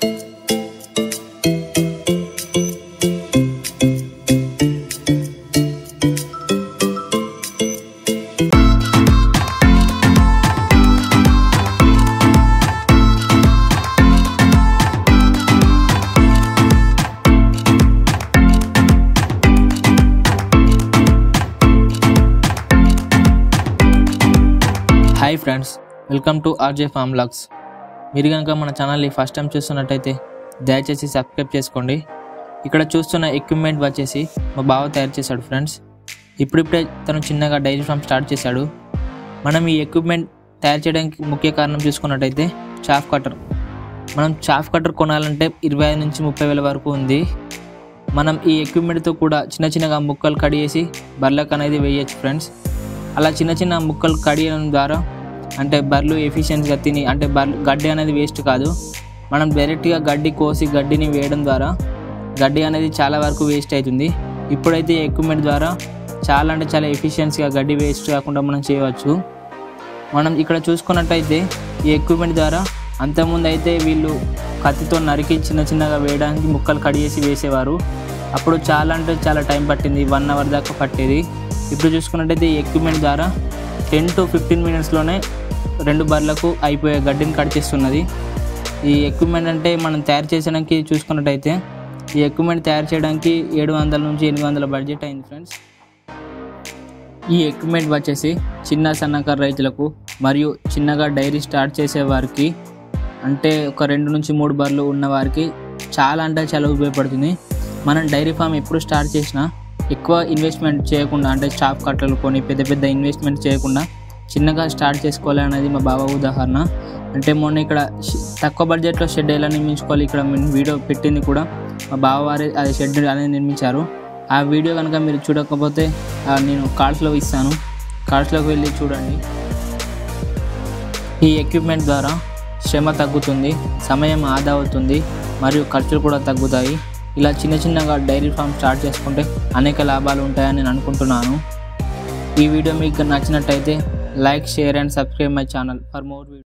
hi friends welcome to RJ farm logs మీరు కనుక మన ఛానల్ని ఫస్ట్ టైం చూస్తున్నట్టయితే దయచేసి సబ్స్క్రైబ్ చేసుకోండి ఇక్కడ చూస్తున్న ఎక్విప్మెంట్ వచ్చేసి మా బావ తయారు చేశాడు ఫ్రెండ్స్ ఇప్పుడిప్పుడే తను చిన్నగా డైరీ ఫామ్ స్టార్ట్ చేశాడు మనం ఈ ఎక్విప్మెంట్ తయారు చేయడానికి ముఖ్య కారణం చూసుకున్నట్టయితే చాఫ్ కటర్ మనం చాఫ్ కటర్ కొనాలంటే ఇరవై ఐదు నుంచి ముప్పై వేల వరకు ఉంది మనం ఈ ఎక్విప్మెంట్తో కూడా చిన్న చిన్నగా ముక్కలు కడిగేసి బర్లకు అనేది వేయచ్చు ఫ్రెండ్స్ అలా చిన్న చిన్న ముక్కలు కడియడం ద్వారా అంటే బర్రెలు ఎఫిషియన్స్గా తిని అంటే బర్రెలు గడ్డి అనేది వేస్ట్ కాదు మనం డైరెక్ట్గా గడ్డి కోసి గడ్డిని వేయడం ద్వారా గడ్డి అనేది చాలా వరకు వేస్ట్ అవుతుంది ఇప్పుడైతే ఈ ఎక్విప్మెంట్ ద్వారా చాలా అంటే చాలా ఎఫిషియన్సీగా గడ్డి వేస్ట్ కాకుండా మనం చేయవచ్చు మనం ఇక్కడ చూసుకున్నట్టయితే ఈ ఎక్విప్మెంట్ ద్వారా అంతకుముందు అయితే వీళ్ళు కత్తితో నరికి చిన్న చిన్నగా వేయడానికి ముక్కలు కడిగేసి వేసేవారు అప్పుడు చాలా అంటే చాలా టైం పట్టింది వన్ అవర్ దాకా పట్టేది ఇప్పుడు చూసుకున్నట్టయితే ఈ ఎక్విప్మెంట్ ద్వారా టెన్ టు ఫిఫ్టీన్ మినిట్స్లోనే రెండు బర్లకు అయిపోయే గడ్డిని కట్ చేస్తున్నది ఈ ఎక్విప్మెంట్ అంటే మనం తయారు చేసడానికి చూసుకున్నట్టయితే ఈ ఎక్విప్మెంట్ తయారు చేయడానికి ఏడు వందల నుంచి ఎనిమిది వందల బడ్జెట్ అయింది ఫ్రెండ్స్ ఈ ఎక్విప్మెంట్ వచ్చేసి చిన్న సన్నకారు రైతులకు మరియు చిన్నగా డైరీ స్టార్ట్ చేసే వారికి అంటే ఒక రెండు నుంచి మూడు బర్రెలు ఉన్న వారికి చాలా అంటే చాలా ఉపయోగపడుతుంది మనం డైరీ ఫామ్ ఎప్పుడు స్టార్ట్ చేసినా ఎక్కువ ఇన్వెస్ట్మెంట్ చేయకుండా అంటే స్టాఫ్ కట్టలు కొని పెద్ద పెద్ద ఇన్వెస్ట్మెంట్ చేయకుండా చిన్నగా స్టార్ట్ చేసుకోవాలి అనేది మా బావ ఉదాహరణ అంటే మొన్న ఇక్కడ షె- తక్కువ బడ్జెట్లో షెడ్ ఎలా నిర్మించుకోవాలి ఇక్కడ మేము వీడియో పెట్టింది కూడా మా బావ వారే అది షెడ్ అనేది నిర్మించారు ఆ వీడియో కనుక మీరు చూడకపోతే ఆ, నేను కార్డ్స్లో ఇస్తాను కార్డ్స్లోకి వెళ్ళి చూడండి ఈ ఎక్విప్మెంట్ ద్వారా శ్రమ తగ్గుతుంది సమయం ఆదా అవుతుంది మరియు ఖర్చులు కూడా తగ్గుతాయి ఇలా చిన్న చిన్నగా డైరీ ఫామ్ స్టార్ట్ చేసుకుంటే అనేక లాభాలు ఉంటాయని నేను అనుకుంటున్నాను ఈ వీడియో మీకు నచ్చినట్టయితే like share and subscribe my channel for more video